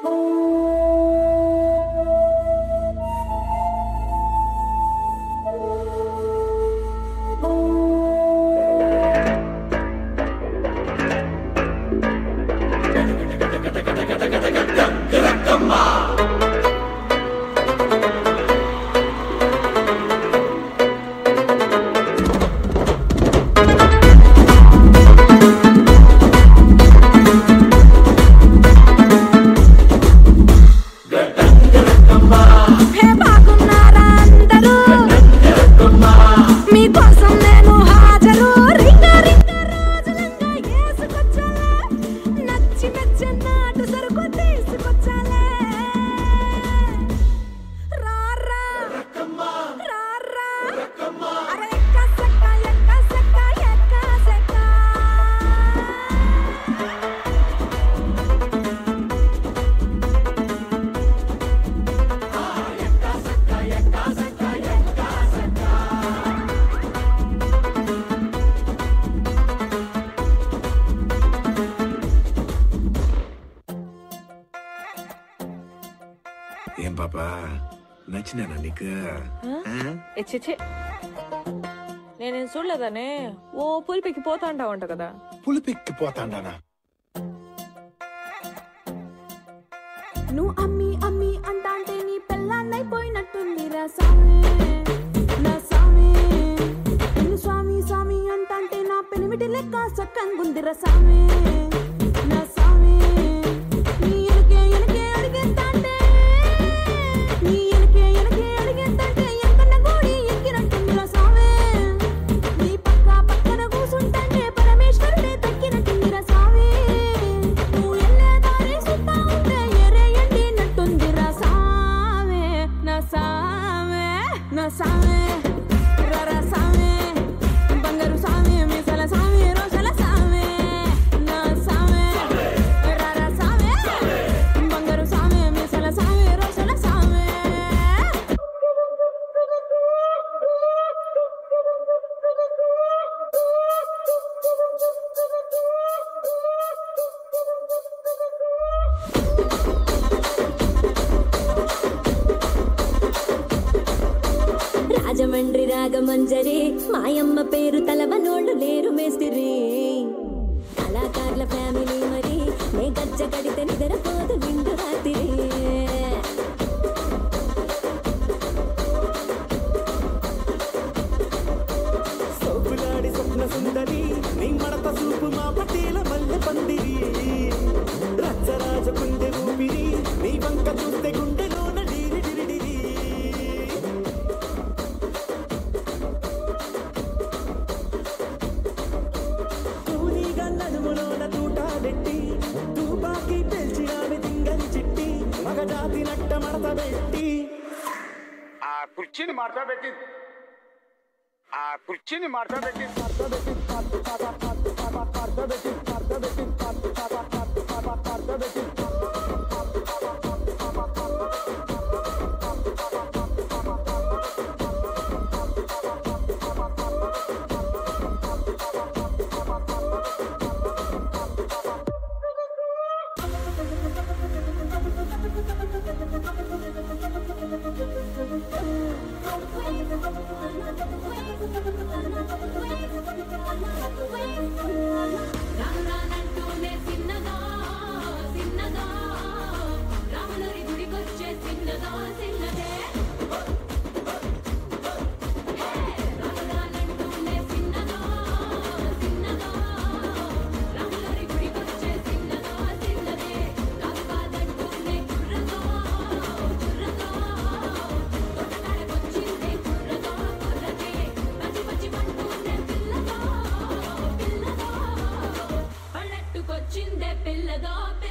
హే బాగున్నారా అందరూ మీకోసం నేను హాజరు రింగ రింగ రోజులంగా ఏసుకొచ్చాలే నచ్చి మెచ్చి నాటు సరుకు తీసుకొచ్చాలే రారా రారా అరే ఎక్క సెక్క ఎక్క సెక్క ఎక్క సెక్క ఏం పాపా నచ్చినానా నీకు ఆ? ఎచ్చే నేనేం చూడలేదనే ఓ పులిపికి పోతా అంటావంట కదా పులిపెక్కి పోతాండానా నువ్వు అమ్మి అమ్మి అంటాంటే నీ పెళ్ళాన్నైపోయినట్టుంది రా స్వామి నా స్వామి నిన్ను స్వామి స్వామి అంటాంటే నా పెనిమిటి లెక్క సక్కంగుంది రా స్వామి నా స్వామి నీ ఎనకే ఎనకే అడిగేస్తాంటే నీ ఎనకే ఎనకే అడిగేస్తాంటే ఎంకన్న గోడి ఎక్కినట్టుంది రా స్వామి నీ పక్క పక్కన కూసుంటాంటే పరమేశ్వరుడే తక్కినట్టుంది రా స్వామి నువ్వు ఎల్లే దారి సుత్తా ఉంటే ఎరే ఎండినట్టుంది రా సామే నా సామే నా సామే రర సామే బంగారు సామే మీసల సామే రోజల సామే నా సామే రర సామే బంగారు సామే మీసల సామే రోజల సామే రాజమండ్రి రాగమంజరి మాయమ్మ పేరు తలవనోళ్ళు లేరు మేస్తిరి కళాకారుల ఫ్యామిలీ మరి నే గజ్జ కడితే నిద్రపోదు నిండు రాత్రి సోపులాడి స్వప్న సుందరి నీ మడత చూపు మా పటేల మల్లె పందిరి రచ్చరాజ కుండె ఊపిరి నీ వంక చూస్తే గుండెలోన డీరి డిరిడిరి కూలీగా నడుములోన తూటాలెట్టి తూపాకి పెంచి ఆమె దింగని చిట్టి మగజాతి నట్ట మడత పెట్టి ఆ కుర్చీని మార్చబెట్టి ఆ కుర్చీని మార్చబెట్టి మార్చబెట్టి మార్చబెట్టి మార్చబెట్టి మార్చబెట్టి రాను రానంటూనే చిన్నదో చిన్నదో రాములరి గుడికొచ్చే చిన్నదో చిన్నదే హే! రాను రానంటూనే చిన్నదో చిన్నదో రాములరి గుడికొచ్చే చిన్నదో చిన్నదే కాదు కాదంటూనే కుర్రదో కుర్రదో తోటకాడకొచ్చిందే కుర్రదో కుర్రదే పచ్చి పచ్చి పంటూనే పిల్లదో పిల్లదో పల్లెట్టుకొచ్చిందే పిల్లదో